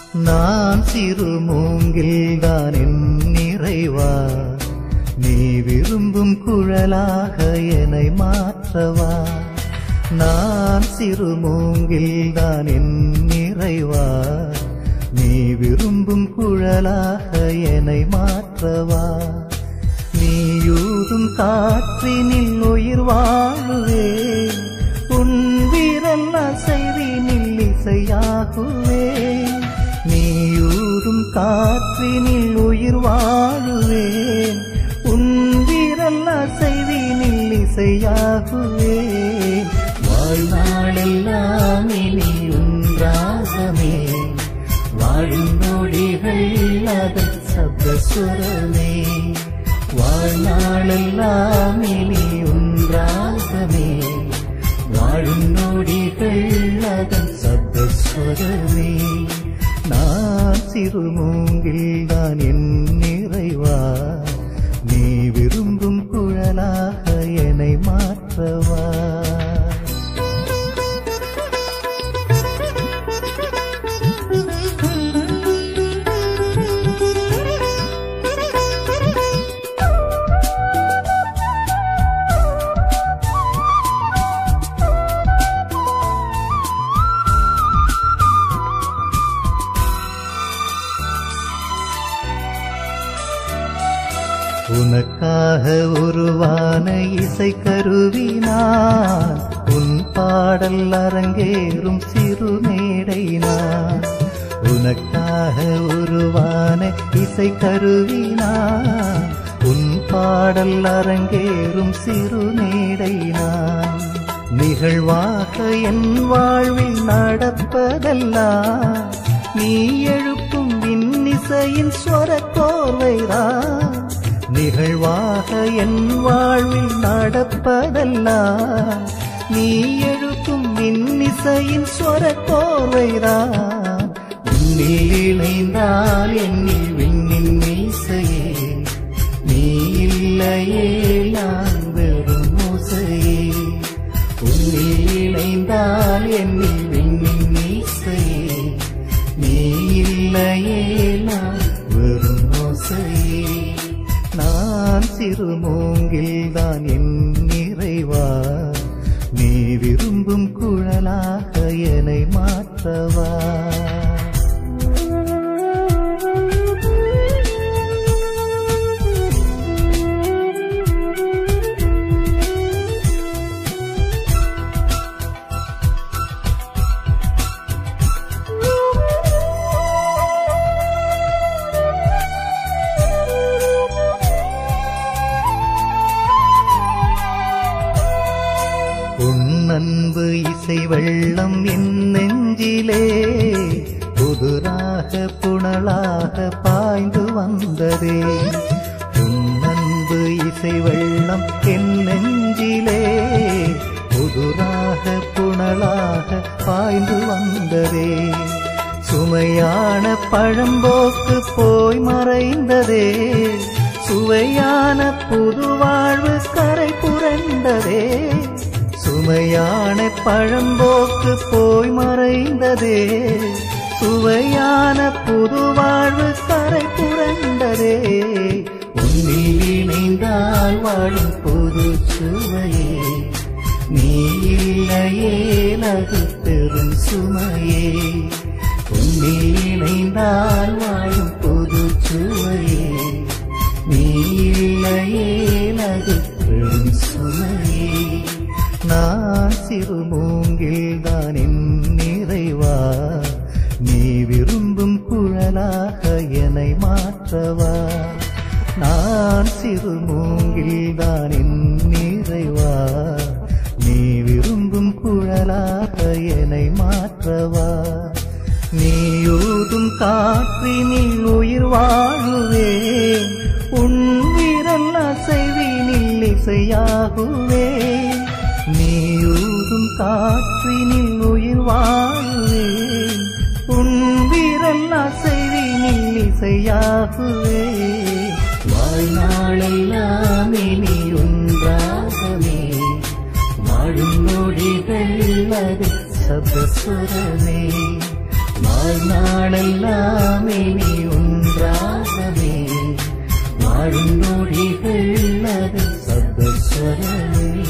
நான் சிறு மூங்கில்தான் என் நிறைவா நீ விரும்பும் குழலாக என்னை மாற்றவா நான் சிறு மூங்கில்தான் என் நிறைவா நீ விரும்பும் குழலாக என்னை மாற்றவா நீயூதும் காற்றினில் உயிர் வாழுவே உன் வீரல் அசைவினில் இசையாகுவே நீயூதும் காற்றினில் உயிர் வாழுவேன் உன் வீரல் அசைவினில் இசையாகுவே வாழ்நாளெல்லாம் இனி உன்றாகமே வாழும் நொடிகள் அதன் சப்தசுரமே வாழ்நாளெல்லாம் இனி உன்றாகமே வாழும் நொடிகள் அதன் சப்தஸ்வரமே நான் சிறு மூங்கில்தான் என் நிறைவா நீ விரும்பும் குழலாக என்னை மாற்றவா உனக்காக உருவான இசை கருவினான் உன் பாடல் அரங்கேறும் சிறு மேடை நான் உனக்காக உருவான இசை கருவினான் உன் பாடல் அரங்கேறும் சிறு மேடை நான் நிகழ்வாக என் வாழ்வில் நடப்பதெல்லாம் நீ எழுப்பும் விண்ணிசையின் ஸ்வர கோர்வைதான் நிகழ்வாக என் வாழ்வில் நடப்பதெல்லாம் நீ எழுப்பும் மின்னிசையின் ஸ்வர கோர்வைதான் உன்னில் இணைந்தால் என்னில் விண்ணின் மீசையே நீ இல்லையே நான் வெறும் மூசையே உன்னில் இணைந்தால் என்னில் விண்ணின் மீசையே நீ இல்லையே நான் வெறும் மூசையே நான் சிறு மூங்கில்தான் என் நிறைவா நீ விரும்பும் குழலாக என்னை மாற்றவா உன் அன்பு இசை வெள்ளம் என் நெஞ்சிலே புதுராக புனலாக பாய்ந்து வந்ததே உன் அன்பு இசை வெள்ளம் என் நெஞ்சிலே புதுராக புனலாக பாய்ந்து வந்ததே சுமையான பழம்போக்கு போய் மறைந்ததே சுவையான புது வாழ்வு கரை புரண்டதே சுமையான பழம்போக்கு போய் மறைந்ததே சுவையான புது வாழ்வு கரை புரண்டதே உன்னில் இணைந்தால் வாழும் புது சுவையே நீ இல்லையே நகு பெரும் சுமையே உன்னில் இணைந்தால் வாழும் புது சுவையே நீ இல்லையே நகு பெரும் சுமையே நான் சிறு மூங்கில்தான் என் நிறைவா நீ விரும்பும் குழலாக என்னை மாற்றவா நான் சிறு மூங்கில்தான் என் நிறைவா நீ விரும்பும் குழலாக என்னை மாற்றவா நீயூதும் காற்றினில் உயிர் வாழுவேன் உன் விரல் அசைவினில் இசையாகுவேன் நீயூதும் காற்றினில் உயிர் வாழுவேன் உன் விரல் அசைவினில் இசையாகுவேன் வாழ்நாளெல்லாம் இனி ஒன்றாகவே வாழும் நொடிகள் அது சப்தசுரமே வாழ்நாளெல்லாம் இனி ஒன்றாகவே வாழும் நொடிகள் அது சப்தஸ்வரமே